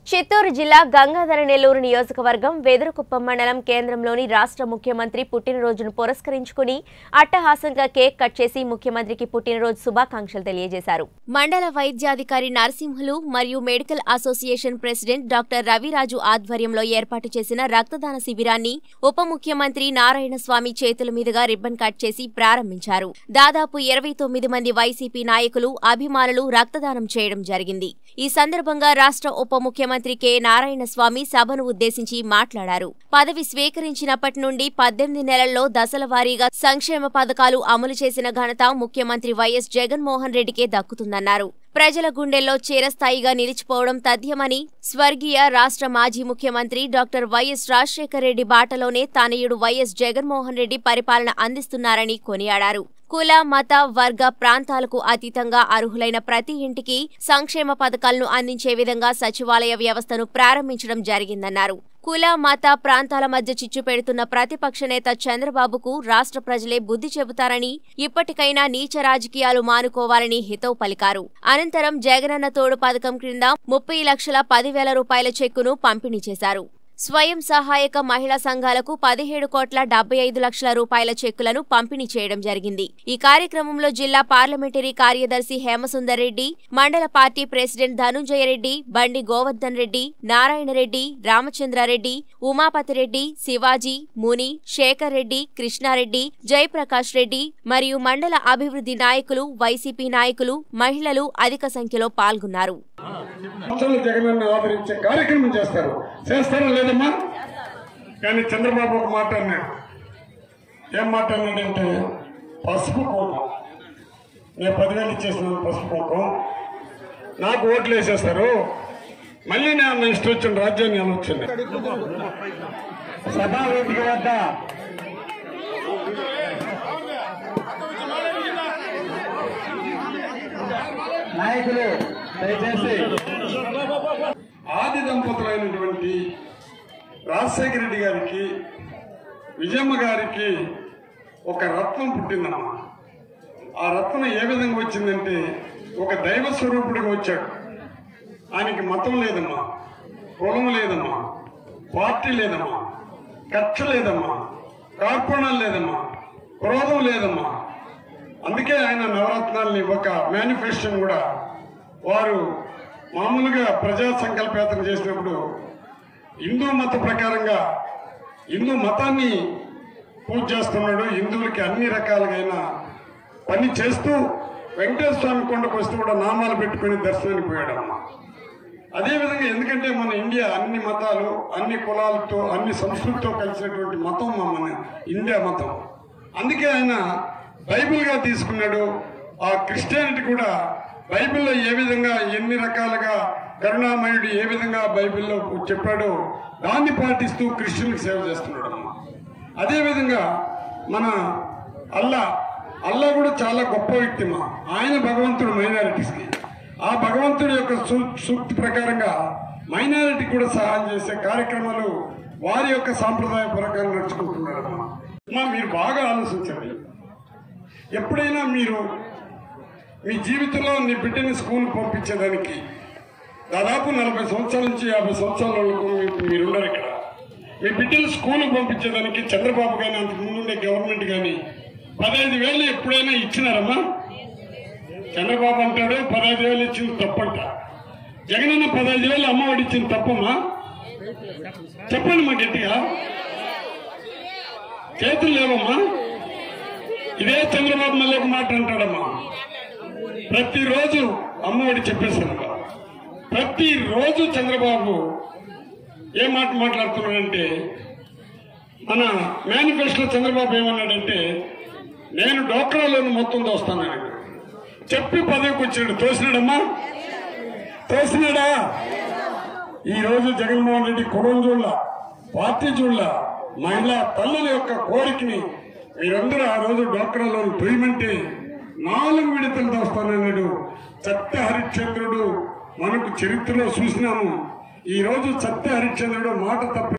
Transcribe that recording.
చిత్తూరు జిల్లా గంగాధర నెల్లూరు నియోజకవర్గం వెదురుకుప్పం మండలం కేంద్రంలోని రాష్ట్ర ముఖ్యమంత్రి పుట్టినరోజును పురస్కరించుకుని అట్టహాసంగా కేక్ కట్ చేసి ముఖ్యమంత్రికి పుట్టినరోజు శుభాకాంక్షలు తెలియజేశారు మండల వైద్యాధికారి నరసింహులు మరియు medical association president doctor Raviraju ఆధ్వర్యంలో ఏర్పాటు చేసిన రక్తదాన శిబిరాన్ని ఉప ముఖ్యమంత్రి నారాయణ స్వామి చేతుల మీదుగా రిబ్బన్ కట్ చేసి ప్రారంభించారు దాదాపు ఇరవై తొమ్మిది మంది వైసీపీ నాయకులు అభిమానులు రక్తదానం చేయడం జరిగింది ఈ సందర్భంగా రాష్ట్ర ఉప ముఖ్యమంత్రి కె నారాయణ స్వామి సభను ఉద్దేశించి మాట్లాడారు పదవి స్వీకరించినప్పటి నుండి పద్దెనిమిది నెలల్లో దశల వారీగా సంక్షేమ పథకాలు అమలు చేసిన ఘనత ముఖ్యమంత్రి వైఎస్ జగన్మోహన్ రెడ్డికే దక్కుతుందన్నారు ప్రజల గుండెల్లో చిరస్థాయిగా నిలిచిపోవడం తథ్యమని స్వర్గీయ రాష్ట్ర మాజీ ముఖ్యమంత్రి డాక్టర్ వైఎస్ రాజశేఖర రెడ్డి బాటలోనే తనయుడు వైఎస్ జగన్మోహన్ రెడ్డి పరిపాలన అందిస్తున్నారని కొనియాడారు కుల మత వర్గ ప్రాంతాలకు అతీతంగా అర్హులైన ప్రతి ఇంటికి సంక్షేమ పథకాలను అందించే విధంగా సచివాలయ వ్యవస్థను ప్రారంభించడం జరిగిందన్నారు కుల మత ప్రాంతాల మధ్య చిచ్చు పెడుతున్న ప్రతిపక్ష నేత చంద్రబాబుకు రాష్ట్ర ప్రజలే బుద్ధి చెబుతారని ఇప్పటికైనా నీచ రాజకీయాలు మానుకోవాలని హితవు పలికారు అనంతరం జగనన్న తోడు పథకం క్రింద ముప్పై లక్షల పదివేల రూపాయల చెక్కును పంపిణీ చేశారు స్వయం సహాయక మహిళా సంఘాలకు పదిహేడు కోట్ల డెబ్బై ఐదు లక్షల రూపాయల చెక్కులను పంపిణీ చేయడం జరిగింది ఈ కార్యక్రమంలో జిల్లా పార్లమెంటరీ కార్యదర్శి హేమసుందర్ రెడ్డి మండల పార్టీ ప్రెసిడెంట్ ధనుంజయ రెడ్డి బండి గోవర్ధన్ రెడ్డి నారాయణ రెడ్డి రామచంద్రారెడ్డి ఉమాపతి రెడ్డి శివాజీ ముని శేఖర్ రెడ్డి కృష్ణారెడ్డి జయప్రకాష్ రెడ్డి మరియు మండల అభివృద్ధి నాయకులు వైసీపీ నాయకులు మహిళలు అధిక సంఖ్యలో పాల్గొన్నారు రాష్ట్రంలో జగనన్న ఆదరించే కార్యక్రమం చేస్తారు చేస్తారా లేదమ్మా కానీ చంద్రబాబు ఒక మాట అన్నాడు ఏం మాట అన్నాడంటే పసుపు కుంకం నేను పదివేలు ఇచ్చేసినాను పసుపు కుంకం నాకు ఓట్లు వేసేస్తారు మళ్ళీ నేను ఇష్టం వచ్చిన రాజ్యాన్ని ఆలోచన సభా వేదిక వద్ద నాయకులు దయచేసి ఆది దంపతులైనటువంటి రాజశేఖర రెడ్డి గారికి విజయమ్మ గారికి ఒక రత్నం పుట్టిందమ్మా ఆ రత్నం ఏ విధంగా వచ్చిందంటే ఒక దైవ స్వరూపుడిగా వచ్చాడు ఆయనకి మతం లేదమ్మా కులం లేదమ్మా పార్టీ లేదమ్మా కక్ష లేదమ్మా కార్పణం లేదమ్మా క్రోధం లేదమ్మా అందుకే ఆయన నవరత్నాల్ని ఒక మేనిఫెస్టోని కూడా వారు మామూలుగా ప్రజా సంకల్పయాత్ర చేసినప్పుడు హిందూ మత ప్రకారంగా హిందూ మతాన్ని పూజ చేస్తున్నాడు హిందువులకి అన్ని రకాలుగైన పని చేస్తూ వెంకటేశ్వర స్వామి కొండకు వస్తూ కూడా నామాలు పెట్టుకుని దర్శనానికి పోయాడమ్మా అదేవిధంగా ఎందుకంటే మన ఇండియా అన్ని మతాలు అన్ని కులాలతో అన్ని సంస్కృతితో కలిసినటువంటి మతం మా మన ఇండియా మతం అందుకే ఆయన బైబిల్గా తీసుకున్నాడు ఆ క్రిస్టియానిటీ కూడా బైబిల్లో ఏ విధంగా ఎన్ని రకాలుగా కరుణామయుడు ఏ విధంగా బైబిల్లో చెప్పాడో దాన్ని పాటిస్తూ క్రిస్టియన్కి సేవ చేస్తున్నాడు అమ్మా అదేవిధంగా మన అల్లా అల్లా కూడా చాలా గొప్ప వ్యక్తి మా ఆయన భగవంతుడు మైనారిటీస్కి ఆ భగవంతుడి యొక్క సూ- సూక్తి ప్రకారంగా మైనారిటీ కూడా సహాయం చేసే కార్యక్రమాలు వారి యొక్క సాంప్రదాయ ప్రకారం నడుచుకుంటున్నారు అమ్మా మీరు బాగా ఆలోచించండి ఎప్పుడైనా మీరు మీ జీవితంలో మీ బిడ్డని స్కూల్ పంపించేదానికి దాదాపు నలభై సంవత్సరాల నుంచి యాభై సంవత్సరాల వరకు మీకు మీరున్నారు ఇక్కడ మీ బిడ్డలు స్కూల్కి పంపించేదానికి చంద్రబాబు కానీ అంతకు ముందుండే గవర్నమెంట్ కానీ పదహైదు వేలు ఎప్పుడైనా ఇచ్చినారమ్మా చంద్రబాబు అంటాడు పదహైదు వేలు ఇచ్చింది తప్పంట జగనన్న పదహైదు వేలు అమ్మఒడి ఇచ్చింది తప్పమ్మా చెప్పండి మా గట్టిగా చేతులు లేవమ్మా ఇదే చంద్రబాబు మళ్ళీ ఒక మాట అంటాడమ్మా ప్రతిరోజు అమ్మఒడి చెప్పేశారు ప్రతిరోజు చంద్రబాబు ఏ మాట మాట్లాడుతున్నాడంటే మన మేనిఫెస్టో చంద్రబాబు ఏమన్నాడంటే నేను డోక్రాలోని మొత్తం దోస్తాను చెప్పి పదవికి వచ్చాడు తోసినాడమ్మా తోసినాడా ఈ రోజు జగన్మోహన్ రెడ్డి కులం చూడ పార్టీ చూడ మహిళా తల్లుల యొక్క కోరికని మీరందరూ ఆ రోజు డోక్రాలో తొయ్యమంటే నాలుగు విడతలు దోస్తానన్నాడు సత్య హరిశ్చంద్రుడు మనకు చరిత్రలో చూసినాము ఈ రోజు సత్య హరిశ్చంద్రుడు మాట తప్పి